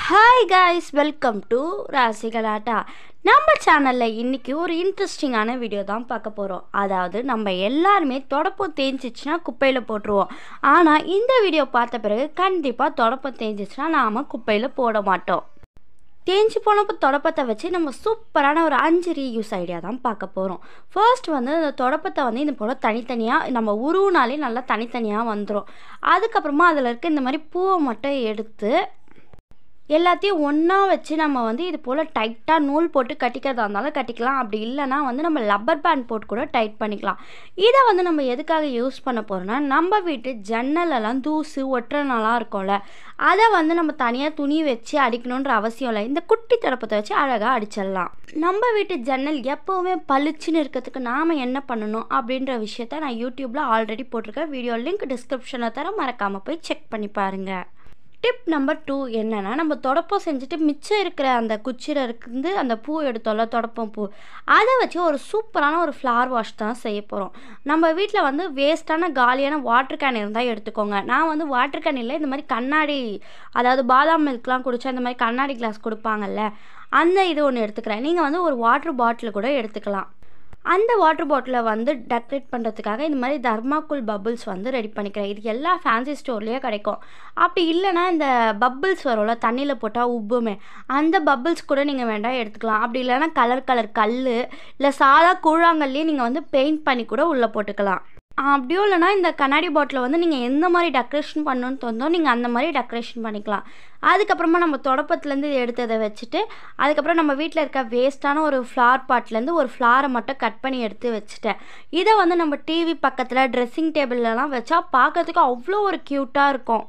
hi guys welcome to Rasi Galatta நம்ம சேனலில் இன்றைக்கி ஒரு இன்ட்ரெஸ்டிங்கான வீடியோ தான் பார்க்க போகிறோம் அதாவது நம்ம எல்லாருமே தொடப்பம் தேஞ்சிச்சுன்னா குப்பையில் போட்டுருவோம் ஆனால் இந்த வீடியோ பார்த்த பிறகு கண்டிப்பாக தொடப்பம் தேஞ்சிச்சுன்னா நாம் குப்பையில் போட மாட்டோம் தேஞ்சு போனப்போ தொடப்பத்தை வச்சு நம்ம சூப்பரான ஒரு அஞ்சு ரீயூஸ் ஐடியா தான் பார்க்க போகிறோம் ஃபர்ஸ்ட் வந்து இந்த தொடப்பத்தை வந்து இது போல் தனித்தனியாக நம்ம உருவுனாலே நல்லா தனித்தனியாக வந்துடும் அதுக்கப்புறமா அதில் இருக்க இந்த மாதிரி பூவை மட்டும் எடுத்து எல்லாத்தையும் ஒன்றா வச்சு நம்ம வந்து இது போல் டைட்டாக நூல் போட்டு கட்டிக்கிறதா இருந்தாலும் கட்டிக்கலாம் அப்படி இல்லைனா வந்து நம்ம லப்பர் பேண்ட் போட்டு கூட டைட் பண்ணிக்கலாம் இதை வந்து நம்ம எதுக்காக யூஸ் பண்ண போகிறோம்னா நம்ம வீட்டு ஜன்னலெல்லாம் தூசு ஒட்டுறனாலாம் இருக்கும்ல அதை வந்து நம்ம தனியாக துணி வச்சு அடிக்கணுன்ற அவசியம் இல்லை இந்த குட்டி தடப்பத்தை வச்சு அழகாக அடிச்சிடலாம் நம்ம வீட்டு ஜன்னல் எப்போவுமே பளிச்சுன்னு இருக்கிறதுக்கு நாம் என்ன பண்ணணும் அப்படின்ற விஷயத்த நான் யூடியூப்பில் ஆல்ரெடி போட்டிருக்கேன் வீடியோ லிங்க் டிஸ்கிரிப்ஷனில் தர மறக்காமல் போய் செக் பண்ணி பாருங்கள் டிப் நம்பர் டூ என்னென்னா நம்ம தொடப்பம் செஞ்சுட்டு மிச்சம் இருக்கிற அந்த குச்சியில் இருந்து அந்த பூ எடுத்தோம்ல தொடப்பம் பூ அதை வச்சு ஒரு சூப்பரான ஒரு ஃப்ளவர் வாஷ் தான் செய்ய போகிறோம் நம்ம வீட்டில் வந்து வேஸ்ட்டான காலியான வாட்டர் கேன் இருந்தால் எடுத்துக்கோங்க நான் வந்து வாட்டர் கேன் இல்லை இந்த மாதிரி கண்ணாடி அதாவது பாதாம் மில்க்லாம் குடிச்சா இந்த மாதிரி கண்ணாடி கிளாஸ் கொடுப்பாங்கல்ல அந்த இது ஒன்று எடுத்துக்கிறேன் நீங்கள் வந்து ஒரு வாட்டர் பாட்டில் கூட எடுத்துக்கலாம் அந்த வாட்டர் பாட்டிலை வந்து டெக்கரேட் பண்ணுறதுக்காக இந்த மாதிரி தர்மாக்குள் பபுள்ஸ் வந்து ரெடி பண்ணிக்கிறேன் இது எல்லா ஃபேன்சி ஸ்டோர்லேயே கிடைக்கும் அப்படி இல்லைனா இந்த பபுள்ஸ் வரும்ல தண்ணியில் போட்டால் உப்புமே அந்த பபுள்ஸ் கூட நீங்கள் வேண்டாம் எடுத்துக்கலாம் அப்படி இல்லைனா கலர் கலர் கல் இல்லை சாதா கூழாங்கல்லையே நீங்கள் வந்து பெயிண்ட் பண்ணி கூட உள்ளே போட்டுக்கலாம் அப்படியும் இல்லைனா இந்த கண்ணாடி பாட்டிலை வந்து நீங்கள் எந்த மாதிரி டெக்கரேஷன் பண்ணணும்னு தோந்தோ நீங்கள் அந்த மாதிரி டெக்கரேஷன் பண்ணிக்கலாம் அதுக்கப்புறமா நம்ம தொடப்பத்துலேருந்து எடுத்ததை வச்சுட்டு அதுக்கப்புறம் நம்ம வீட்டில் இருக்க வேஸ்ட்டான ஒரு ஃப்ளார் பாட்லேருந்து ஒரு ஃப்ளாரை மட்டும் கட் பண்ணி எடுத்து வச்சுட்டேன் இதை வந்து நம்ம டிவி பக்கத்தில் ட்ரெஸ்ஸிங் டேபிள்லலாம் வச்சா பார்க்கறதுக்கு அவ்வளோ ஒரு க்யூட்டாக இருக்கும்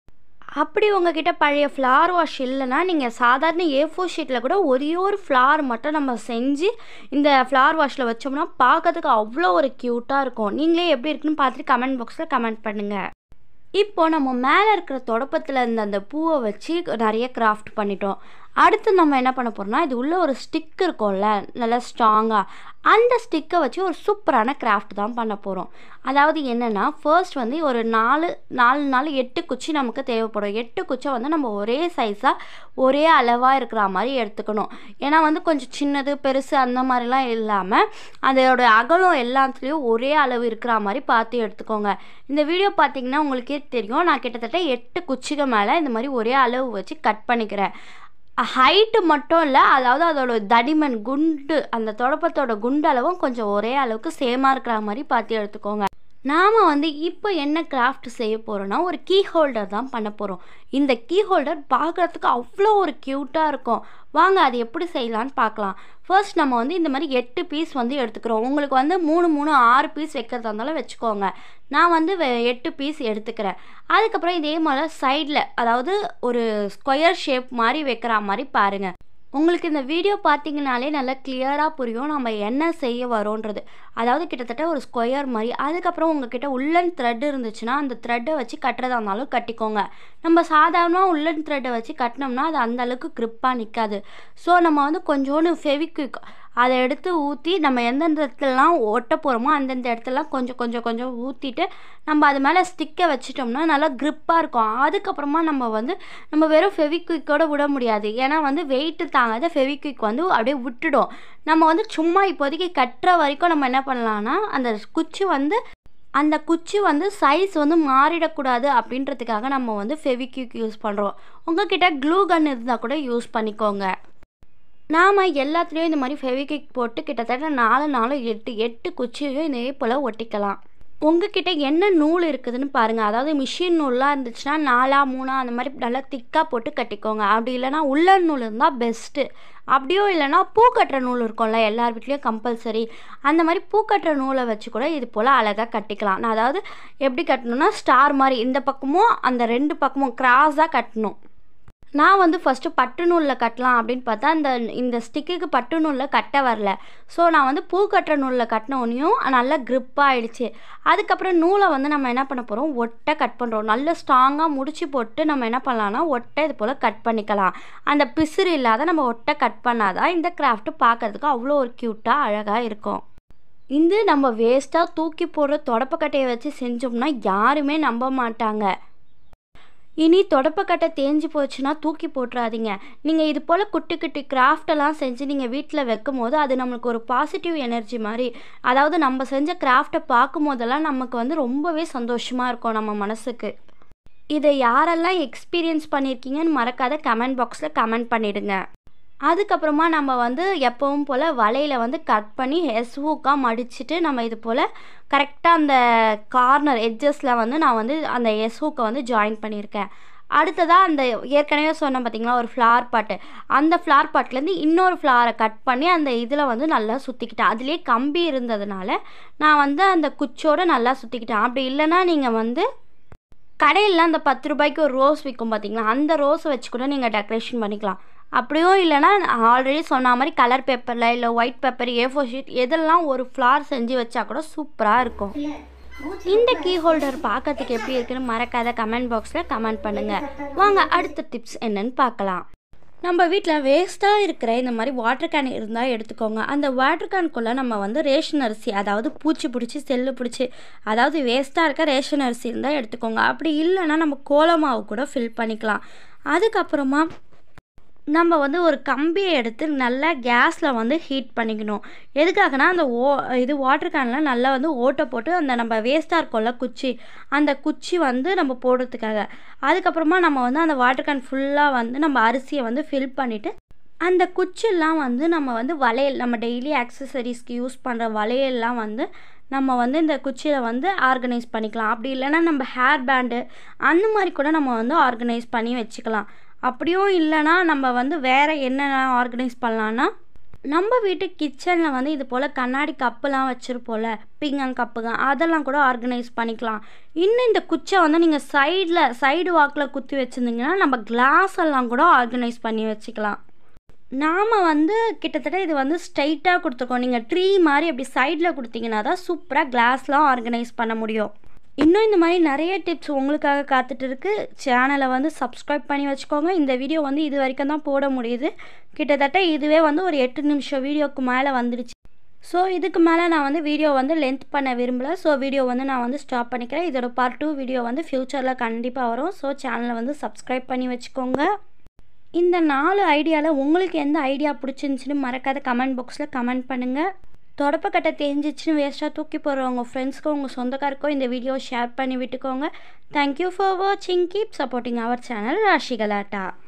அப்படி உங்ககிட்ட பழைய ஃப்ளார் வாஷ் இல்லைன்னா நீங்கள் சாதாரண ஏ ஃபோர் ஷீட்டில் கூட ஒரே ஒரு ஃப்ளார் மட்டும் நம்ம செஞ்சு இந்த ஃப்ளார் வாஷில் வச்சோம்னா பார்க்கறதுக்கு அவ்வளோ ஒரு க்யூட்டாக இருக்கும் நீங்களே எப்படி இருக்குன்னு பார்த்துட்டு கமெண்ட் பாக்ஸில் கமெண்ட் பண்ணுங்கள் இப்போ நம்ம மேலே இருக்கிற தொடப்பத்தில் இருந்த அந்த பூவை வச்சு நிறைய கிராஃப்ட் பண்ணிட்டோம் அடுத்து நம்ம என்ன பண்ண போகிறோம்னா இது உள்ள ஒரு ஸ்டிக் இருக்கும்ல நல்லா ஸ்ட்ராங்காக அந்த ஸ்டிக்கை வச்சு ஒரு சூப்பரான கிராஃப்ட் தான் பண்ண போகிறோம் அதாவது என்னென்னா ஃபர்ஸ்ட் வந்து ஒரு நாலு நாலு நாலு எட்டு குச்சி நமக்கு தேவைப்படும் எட்டு குச்சை வந்து நம்ம ஒரே சைஸாக ஒரே அளவாக இருக்கிற மாதிரி எடுத்துக்கணும் ஏன்னா வந்து கொஞ்சம் சின்னது பெருசு அந்த மாதிரிலாம் இல்லாமல் அதோட அகலம் எல்லாத்துலேயும் ஒரே அளவு இருக்கிற மாதிரி பார்த்து எடுத்துக்கோங்க இந்த வீடியோ பார்த்தீங்கன்னா உங்களுக்கே தெரியும் நான் கிட்டத்தட்ட எட்டு குச்சிகள் மேலே இந்த மாதிரி ஒரே அளவு வச்சு கட் பண்ணிக்கிறேன் ஹைட்டு மட்டும் இல்லை அதாவது அதோட தடிமன் குண்டு அந்த தொடப்பத்தோட குண்டு அளவும் கொஞ்சம் ஒரே அளவுக்கு சேமாக இருக்கிற மாதிரி பார்த்து எடுத்துக்கோங்க நாம் வந்து இப்போ என்ன கிராஃப்ட் செய்ய போகிறோன்னா ஒரு கீ ஹோல்டர் தான் பண்ண போகிறோம் இந்த கீ ஹோல்டர் பார்க்குறதுக்கு அவ்வளோ ஒரு க்யூட்டாக இருக்கும் வாங்க அது எப்படி செய்யலான்னு பார்க்கலாம் ஃபர்ஸ்ட் நம்ம வந்து இந்த மாதிரி எட்டு பீஸ் வந்து எடுத்துக்கிறோம் உங்களுக்கு வந்து மூணு மூணு ஆறு பீஸ் வைக்கிறதா இருந்தாலும் வச்சுக்கோங்க நான் வந்து எட்டு பீஸ் எடுத்துக்கிறேன் அதுக்கப்புறம் இதே மாதிரி சைடில் அதாவது ஒரு ஸ்கொயர் ஷேப் மாதிரி வைக்கிற மாதிரி பாருங்கள் உங்களுக்கு இந்த வீடியோ பார்த்தீங்கனாலே நல்லா கிளியராக புரியும் நம்ம என்ன செய்ய வரோன்றது அதாவது கிட்டத்தட்ட ஒரு ஸ்கொயர் மாதிரி அதுக்கப்புறம் உங்ககிட்ட உள்ளன் த்ரெட் இருந்துச்சுன்னா அந்த த்ரெட்டை வச்சு கட்டுறதா இருந்தாலும் கட்டிக்கோங்க நம்ம சாதாரணமாக உள்ளன் த்ரெட்டை வச்சு கட்டினோம்னா அது அந்த அளவுக்கு க்ரிப்பாக நிற்காது ஸோ நம்ம வந்து கொஞ்சோண்டு ஃபெவிக்விக் அதை எடுத்து ஊற்றி நம்ம எந்தெந்த இடத்துலலாம் ஒட்ட போகிறோமோ அந்தந்த இடத்துலலாம் கொஞ்சம் கொஞ்சம் கொஞ்சம் ஊற்றிட்டு நம்ம அது மேலே ஸ்டிக்கை வச்சிட்டோம்னா நல்லா க்ரிப்பாக இருக்கும் அதுக்கப்புறமா நம்ம வந்து நம்ம வெறும் ஃபெவிக்விக்கோட விட முடியாது ஏன்னா வந்து வெயிட்டு தாங்காத ஃபெவிக்விக் வந்து அப்படியே விட்டுடும் நம்ம வந்து சும்மா இப்போதைக்கு கட்டுற வரைக்கும் நம்ம என்ன பண்ணலான்னா அந்த குச்சி வந்து அந்த குச்சி வந்து சைஸ் வந்து மாறிடக்கூடாது அப்படின்றதுக்காக நம்ம வந்து ஃபெவிக்விக் யூஸ் பண்ணுறோம் உங்ககிட்ட க்ளூ கன் இருந்தால் கூட யூஸ் பண்ணிக்கோங்க நாம் எல்லாத்துலேயும் இந்த மாதிரி ஃபெவிக்விக் போட்டு கிட்டத்தட்ட நாலு நாலு எட்டு எட்டு குச்சியும் இதே போல் ஒட்டிக்கலாம் உங்ககிட்ட என்ன நூல் இருக்குதுன்னு பாருங்கள் அதாவது மிஷின் நூல்லாம் இருந்துச்சுன்னா நாலா மூணா அந்த மாதிரி நல்லா திக்காக போட்டு கட்டிக்கோங்க அப்படி இல்லைனா உள்ளன் நூல் இருந்தால் பெஸ்ட்டு அப்படியோ இல்லைனா பூ கட்டுற நூல் இருக்கும்ல எல்லார் வீட்லேயும் கம்பல்சரி அந்த மாதிரி பூ கட்டுற நூலை வச்சு கூட இது போல் அழகாக கட்டிக்கலாம் நான் அதாவது எப்படி கட்டணும்னா ஸ்டார் மாதிரி இந்த பக்கமும் அந்த ரெண்டு பக்கமும் கிராஸாக கட்டணும் நான் வந்து ஃபஸ்ட்டு பட்டு நூலில் கட்டலாம் அப்படின்னு பார்த்தா அந்த இந்த ஸ்டிக்குக்கு பட்டு நூலில் கட்ட வரல ஸோ நான் வந்து பூ கட்டுற நூலில் கட்டினோடனையும் நல்லா க்ரிப்பாக ஆயிடுச்சு அதுக்கப்புறம் நூலை வந்து நம்ம என்ன பண்ண போகிறோம் ஒட்டை கட் பண்ணுறோம் நல்ல ஸ்ட்ராங்காக முடிச்சு போட்டு நம்ம என்ன பண்ணலாம்னா ஒட்டை இது போல் கட் பண்ணிக்கலாம் அந்த பிசுறு இல்லாத நம்ம ஒட்டை கட் பண்ணாதான் இந்த கிராஃப்ட்டு பார்க்குறதுக்கு அவ்வளோ ஒரு க்யூட்டாக அழகாக இருக்கும் இது நம்ம வேஸ்ட்டாக தூக்கி போடுற தொடப்பக்கட்டையை வச்சு செஞ்சோம்னா யாருமே நம்ப மாட்டாங்க இனி தொடப்பக்கட்டை தேஞ்சு போச்சுன்னா தூக்கி போட்டுறாதீங்க நீங்கள் இது போல் குட்டி குட்டி கிராஃப்டெல்லாம் செஞ்சு நீங்கள் வீட்டில் வைக்கும் போது அது நம்மளுக்கு ஒரு பாசிட்டிவ் எனர்ஜி மாதிரி அதாவது நம்ம செஞ்ச கிராஃப்டை பார்க்கும் போதெல்லாம் நமக்கு வந்து ரொம்பவே சந்தோஷமாக இருக்கும் நம்ம மனசுக்கு இதை யாரெல்லாம் எக்ஸ்பீரியன்ஸ் பண்ணியிருக்கீங்கன்னு மறக்காத கமெண்ட் பாக்ஸில் கமெண்ட் பண்ணிடுங்க அதுக்கப்புறமா நம்ம வந்து எப்பவும் போல் வலையில் வந்து கட் பண்ணி எஸ்ஹூக்காக மடிச்சுட்டு நம்ம இது போல் கரெக்டாக அந்த கார்னர் எட்ஜஸில் வந்து நான் வந்து அந்த எஸ்ஹூக்கை வந்து ஜாயின் பண்ணியிருக்கேன் அடுத்ததாக அந்த ஏற்கனவே சொன்னேன் பார்த்தீங்களா ஒரு ஃப்ளார் பாட்டு அந்த ஃப்ளார் பாட்லேருந்து இன்னொரு ஃப்ளாரை கட் பண்ணி அந்த இதில் வந்து நல்லா சுற்றிக்கிட்டேன் அதுலேயே கம்பி இருந்ததுனால நான் வந்து அந்த குச்சோடு நல்லா சுற்றிக்கிட்டேன் அப்படி இல்லைன்னா நீங்கள் வந்து கடையில் அந்த பத்து ரூபாய்க்கு ஒரு ரோஸ் விற்கும் பார்த்தீங்களா அந்த ரோஸை வச்சு கூட நீங்கள் டெக்கரேஷன் பண்ணிக்கலாம் அப்படியும் இல்லைனா ஆல்ரெடி சொன்ன மாதிரி கலர் பேப்பரில் இல்லை white paper A four sheet எதெல்லாம் ஒரு ஃப்ளார் செஞ்சு வச்சா கூட சூப்பராக இருக்கும் இந்த கீ ஹோல்டர் பார்க்கறதுக்கு எப்படி இருக்குன்னு மறக்காத கமெண்ட் பாக்ஸில் கமெண்ட் பண்ணுங்கள் வாங்க அடுத்த டிப்ஸ் என்னன்னு பார்க்கலாம் நம்ம வீட்டில் வேஸ்ட்டாக இருக்கிற இந்த மாதிரி வாட்டர் கேன் இருந்தால் எடுத்துக்கோங்க அந்த வாட்டர் கேனுக்குள்ளே நம்ம வந்து ரேஷன் அரிசி அதாவது பூச்சி பிடிச்சி செல்லு பிடிச்சி அதாவது வேஸ்ட்டாக இருக்க ரேஷன் அரிசி இருந்தால் எடுத்துக்கோங்க அப்படி இல்லைன்னா நம்ம கோலமாவு கூட ஃபில் பண்ணிக்கலாம் அதுக்கப்புறமா நம்ம வந்து ஒரு கம்பியை எடுத்து நல்லா கேஸில் வந்து ஹீட் பண்ணிக்கணும் எதுக்காகனா அந்த ஓ இது வாட்டர் கேனில் நல்லா வந்து ஓட்டை போட்டு அந்த நம்ம வேஸ்ட்டாக இருக்கோம்ல குச்சி அந்த குச்சி வந்து நம்ம போடுறதுக்காக அதுக்கப்புறமா நம்ம வந்து அந்த வாட்டர் கேன் ஃபுல்லாக வந்து நம்ம அரிசியை வந்து ஃபில் பண்ணிவிட்டு அந்த குச்சிலாம் வந்து நம்ம வந்து வளையல் நம்ம டெய்லி ஆக்சசரிஸ்க்கு யூஸ் பண்ணுற வளையல்லாம் வந்து நம்ம வந்து இந்த குச்சியில் வந்து ஆர்கனைஸ் பண்ணிக்கலாம் அப்படி இல்லைன்னா நம்ம ஹேர் பேண்டு அந்த மாதிரி கூட நம்ம வந்து ஆர்கனைஸ் பண்ணி வச்சுக்கலாம் அப்படியும் இல்லைன்னா நம்ம வந்து வேறு என்னென்ன ஆர்கனைஸ் பண்ணலான்னா நம்ம வீட்டு கிச்சனில் வந்து இது போல் கண்ணாடி கப்புலாம் வச்சுருப்போம்ல பிங்கங் கப்புங்க அதெல்லாம் கூட ஆர்கனைஸ் பண்ணிக்கலாம் இன்னும் இந்த குச்சை வந்து நீங்கள் சைடில் சைடு வாக்கில் குத்தி வச்சுருந்தீங்கன்னா நம்ம கிளாஸ் எல்லாம் கூட ஆர்கனைஸ் பண்ணி வச்சுக்கலாம் நாம் வந்து கிட்டத்தட்ட இது வந்து ஸ்ட்ரைட்டாக கொடுத்துருக்கோம் நீங்கள் ட்ரீ மாதிரி அப்படி சைடில் கொடுத்தீங்கன்னா தான் சூப்பராக கிளாஸ்லாம் ஆர்கனைஸ் பண்ண முடியும் இன்னும் இந்த மாதிரி நிறைய டிப்ஸ் உங்களுக்காக காத்துட்டு இருக்கு சேனலை வந்து சப்ஸ்கிரைப் பண்ணி வச்சுக்கோங்க இந்த வீடியோ வந்து இது வரைக்கும் தான் போட முடியுது கிட்டத்தட்ட இதுவே வந்து ஒரு எட்டு நிமிஷம் வீடியோக்கு மேலே வந்துடுச்சு ஸோ இதுக்கு மேலே நான் வந்து வீடியோ வந்து லென்த் பண்ண விரும்பல ஸோ வீடியோ வந்து நான் வந்து ஸ்டாப் பண்ணிக்கிறேன் இதோட பார்ட் டூ வீடியோ வந்து ஃப்யூச்சரில் கண்டிப்பாக வரும் ஸோ சேனலை வந்து சப்ஸ்கிரைப் பண்ணி வச்சுக்கோங்க இந்த நாலு ஐடியாவில் உங்களுக்கு எந்த ஐடியா பிடிச்சிருந்துச்சின்னு மறக்காத கமெண்ட் பாக்ஸில் கமெண்ட் பண்ணுங்கள் தொடப்பக்கட்டை தெரிஞ்சிச்சுன்னு வேஸ்ட்டாக தூக்கி போடுற உங்கள் ஃப்ரெண்ட்ஸ்க்கோ உங்கள் சொந்தக்காருக்கோ இந்த வீடியோ ஷேர் பண்ணி விட்டுக்கோங்க தேங்க்யூ ஃபார் வாட்சிங் keep supporting our channel Rashi கலாட்டா